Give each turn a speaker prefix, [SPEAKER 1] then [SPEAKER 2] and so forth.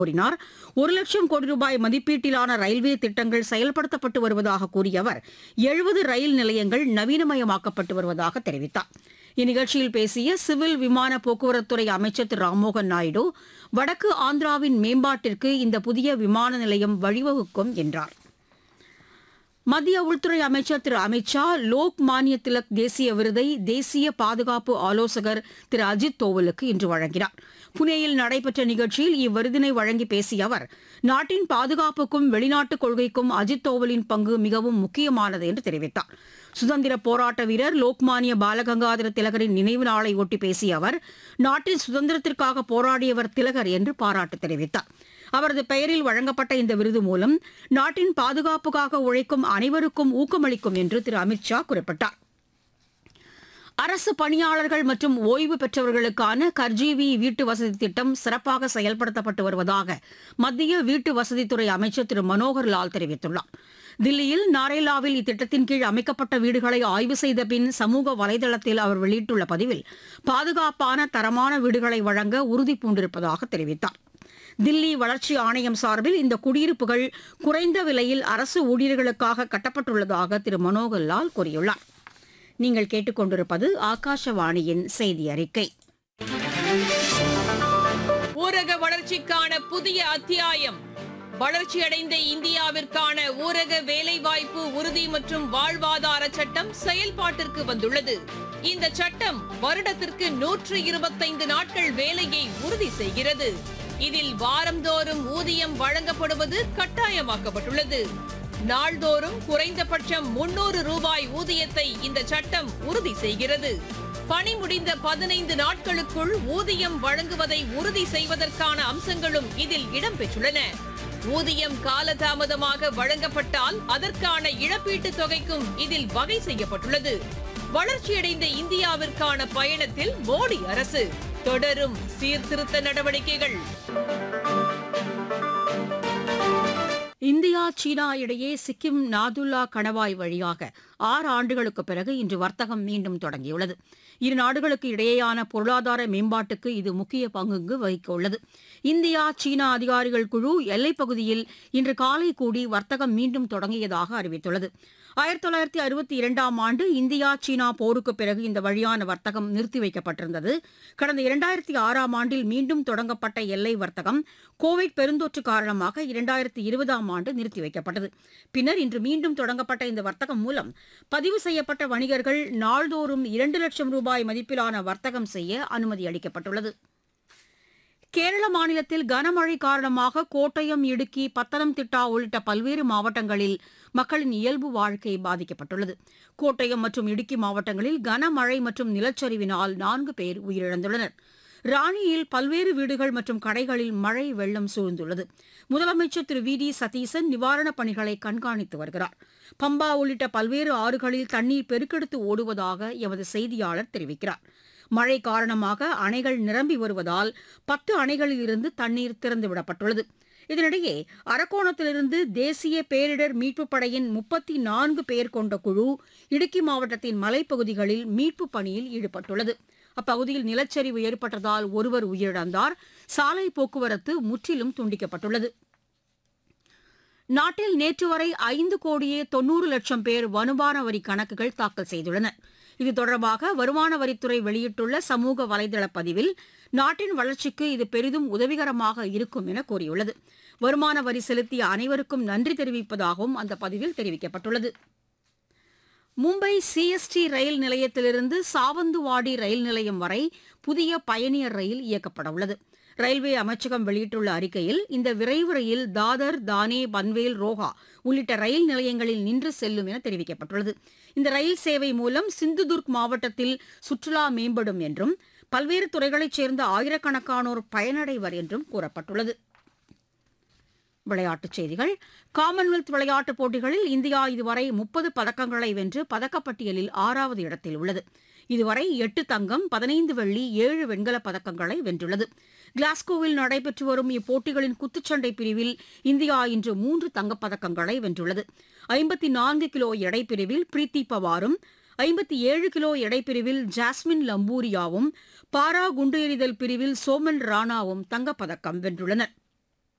[SPEAKER 1] கூறினார் ஒரு லட்சம் கோடி ரூபாய் மதிப்பீட்டிலான ரயில்வே திட்டங்கள் செயல்படுத்தப்பட்டு வருவதாக கூறிய அவர் எழுபது ரயில் நிலையங்கள் நவீனமயமாக்கப்பட்டு வருவதாக தெரிவித்தார் இந்நிகழ்ச்சியில் பேசிய சிவில் விமான போக்குவரத்துறை அமைச்சர் திரு ராம்மோகன் நாயுடு வடக்கு ஆந்திராவின் மேம்பாட்டிற்கு இந்த புதிய விமான நிலையம் வழிவகுக்கும் என்றார் மத்திய உள்துறை அமைச்சர் திரு அமித்ஷா லோக் மானிய திலக் தேசிய விருதை தேசிய பாதுகாப்பு ஆலோசகர் திரு அஜித் தோவலுக்கு இன்று வழங்கினார் புனேயில் நடைபெற்ற நிகழ்ச்சியில் இவ்விருதினை வழங்கி பேசிய அவர் நாட்டின் பாதுகாப்புக்கும் வெளிநாட்டுக் கொள்கைக்கும் அஜித் தோவலின் பங்கு மிகவும் முக்கியமானது என்று தெரிவித்தார் சுதந்திர போராட்ட வீரர் லோக்மானிய பாலகங்காதர திலகரின் நினைவு நாளை ஒட்டி பேசிய அவர் நாட்டின் சுதந்திரத்திற்காக போராடியவர் திலகர் என்று பாராட்டு தெரிவித்தார் அவரது பெயரில் வழங்கப்பட்ட இந்த விருது மூலம் நாட்டின் பாதுகாப்புக்காக உழைக்கும் அனைவருக்கும் ஊக்கமளிக்கும் என்று திரு அமித்ஷா குறிப்பிட்டார் அரசு பணியாளர்கள் மற்றும் ஓய்வு பெற்றவர்களுக்கான கர்ஜீவி வீட்டு வசதி திட்டம் சிறப்பாக செயல்படுத்தப்பட்டு வருவதாக மத்திய வீட்டு வசதித்துறை அமைச்சர் திரு மனோகர் லால் தெரிவித்துள்ளார் தில்லியில் நாரேலாவில் இத்திட்டத்தின் கீழ் அமைக்கப்பட்ட வீடுகளை ஆய்வு செய்த பின் சமூக வலைதளத்தில் அவர் வெளியிட்டுள்ள பதிவில் பாதுகாப்பான தரமான வீடுகளை வழங்க உறுதி பூண்டிருப்பதாக தெரிவித்தார் தில்லி வளர்ச்சி ஆணையம் சார்பில் இந்த குடியிருப்புகள் குறைந்த விலையில் அரசு ஊழியர்களுக்காக கட்டப்பட்டுள்ளதாக திரு மனோகர் லால் கூறியுள்ளார் நீங்கள் கேட்டுக்கொண்டிருப்பது ஆகாஷவாணியின் செய்தி அறிக்கை
[SPEAKER 2] ஊரக வளர்ச்சிக்கான புதிய அத்தியாயம் வளர்ச்சியடைந்த இந்தியாவிற்கான ஊரக வேலைவாய்ப்பு உறுதி மற்றும் வாழ்வாதார சட்டம் செயல்பாட்டிற்கு வந்துள்ளது இந்த சட்டம் வருடத்திற்கு நூற்று இருபத்தைந்து நாட்கள் வேலையை உறுதி செய்கிறது இதில் வாரந்தோறும் ஊதியம் வழங்கப்படுவது கட்டாயமாக்கப்பட்டுள்ளது நாள்தோறும் குறைந்தபட்சம் முன்னூறு ரூபாய் ஊதியத்தை இந்த சட்டம் உறுதி செய்கிறது பணி முடிந்த பதினைந்து நாட்களுக்குள் ஊதியம் வழங்குவதை உறுதி செய்வதற்கான அம்சங்களும் இதில் இடம்பெற்றுள்ளன ஊதியம் காலதாமதமாக வழங்கப்பட்டால் அதற்கான இழப்பீட்டுத் தொகைக்கும் இதில் வகை செய்யப்பட்டுள்ளது வளர்ச்சியடைந்த இந்தியாவிற்கான பயணத்தில் மோடி அரசு தொடரும் சீர்திருத்த நடவடிக்கைகள்
[SPEAKER 1] இந்தியா சீனா இடையே சிக்கிம் நாதுல்லா கணவாய் வழியாக ஆறு ஆண்டுகளுக்கு பிறகு இன்று வர்த்தகம் மீண்டும் தொடங்கியுள்ளது இரு நாடுகளுக்கு இடையேயான பொருளாதார மேம்பாட்டுக்கு இது முக்கிய பங்கு வகிக்க உள்ளது இந்தியா சீனா அதிகாரிகள் குழு எல்லைப் பகுதியில் இன்று காலை கூடி வர்த்தகம் மீண்டும் தொடங்கியதாக அறிவித்துள்ளது ஆயிரத்தி தொள்ளாயிரத்தி அறுபத்தி இரண்டாம் ஆண்டு இந்தியா சீனா போருக்கு பிறகு இந்த வழியான வர்த்தகம் நிறுத்தி வைக்கப்பட்டிருந்தது கடந்த இரண்டாயிரத்தி ஆறாம் ஆண்டில் மீண்டும் தொடங்கப்பட்ட எல்லை வர்த்தகம் கோவிட் பெருந்தொற்று காரணமாக இரண்டாயிரத்தி இருபதாம் ஆண்டு நிறுத்தி வைக்கப்பட்டது பின்னர் இன்று மீண்டும் தொடங்கப்பட்ட இந்த வர்த்தகம் மூலம் பதிவு செய்யப்பட்ட வணிகர்கள் நாள்தோறும் இரண்டு லட்சம் ரூபாய் மதிப்பிலான வர்த்தகம் செய்ய அனுமதி அளிக்கப்பட்டுள்ளது கேரள மாநிலத்தில் கனமழை காரணமாக கோட்டயம் இடுக்கி பத்தனம்திட்டா உள்ளிட்ட பல்வேறு மாவட்டங்களில் மக்களின் இயல்பு வாழ்க்கை பாதிக்கப்பட்டுள்ளது கோட்டயம் மற்றும் இடுக்கி மாவட்டங்களில் கனமழை மற்றும் நிலச்சரிவினால் நான்கு பேர் உயிரிழந்துள்ளனர் ராணியில் பல்வேறு வீடுகள் மற்றும் கடைகளில் மழை வெள்ளம் சூழ்ந்துள்ளது முதலமைச்சர் திரு வி டி சதீசன் நிவாரணப் பணிகளை கண்காணித்து வருகிறார் பம்பா உள்ளிட்ட பல்வேறு ஆறுகளில் தண்ணீர் பெருக்கெடுத்து ஓடுவதாக எமது செய்தியாளர் தெரிவிக்கிறார் மழை காரணமாக அணைகள் நிரம்பி வருவதால் பத்து அணைகளில் இருந்து தண்ணீர் திறந்துவிடப்பட்டுள்ளது இதனிடையே அரக்கோணத்திலிருந்து தேசிய பேரிடர் மீட்புப் படையின் முப்பத்தி நான்கு பேர் கொண்ட குழு இடுக்கி மாவட்டத்தின் மலைப்பகுதிகளில் மீட்புப் பணியில் ஈடுபட்டுள்ளது அப்பகுதியில் நிலச்சரிவு ஏற்பட்டதால் ஒருவர் உயிரிழந்தார் சாலை போக்குவரத்து முற்றிலும் துண்டிக்கப்பட்டுள்ளது நாட்டில் நேற்று வரை ஐந்து கோடியே தொன்னூறு லட்சம் பேர் வருமான வரி கணக்குகள் தாக்கல் செய்துள்ளனர் இது தொடர்பாக வருமான வரித்துறை வெளியிட்டுள்ள சமூக வலைதள பதிவில் நாட்டின் வளர்ச்சிக்கு இது பெரிதும் உதவிகரமாக இருக்கும் என கூறியுள்ளது வருமான வரி செலுத்திய அனைவருக்கும் நன்றி தெரிவிப்பதாகவும் அந்த பதிவில் தெரிவிக்கப்பட்டுள்ளது மும்பை சிஎஸ்டி ரயில் நிலையத்திலிருந்து சாவந்துவாடி ரயில் நிலையம் வரை புதிய பயணியர் ரயில் இயக்கப்பட உள்ளது ரயில்வே அமைச்சகம் வெளியிட்டுள்ள அறிக்கையில் இந்த விரைவு ரயில் தாதர் தானே பன்வேல் ரோஹா உள்ளிட்ட ரயில் நிலையங்களில் நின்று செல்லும் என தெரிவிக்கப்பட்டுள்ளது இந்த ரயில் சேவை மூலம் சிந்துதுர்க் மாவட்டத்தில் சுற்றுலா மேம்படும் என்றும் பல்வேறு துறைகளைச் சேர்ந்த ஆயிரக்கணக்கானோர் பயனடைவர் என்றும் கூறப்பட்டுள்ளது விளையாட்டுச் செய்திகள் காமன்வெல்த் விளையாட்டுப் போட்டிகளில் இந்தியா இதுவரை முப்பது பதக்கங்களை வென்று பதக்கப்பட்டியலில் ஆறாவது இடத்தில் உள்ளது இதுவரை எட்டு தங்கம் பதினைந்து வெள்ளி ஏழு வெண்கலப் பதக்கங்களை வென்றுள்ளது கிளாஸ்கோவில் நடைபெற்று வரும் இப்போட்டிகளின் குத்துச்சண்டை பிரிவில் இந்தியா இன்று மூன்று தங்கப்பதக்கங்களை வென்றுள்ளது ஐம்பத்தி நான்கு கிலோ எடை பிரிவில் பிரீத்தி பவாரும் ஐம்பத்தி ஏழு கிலோ எடைப்பிரிவில் ஜாஸ்மின் லம்பூரியாவும் பாரா குண்டு எறிதல் பிரிவில் சோமன் ராணாவும் தங்கப்பதக்கம் வென்றுள்ளனர்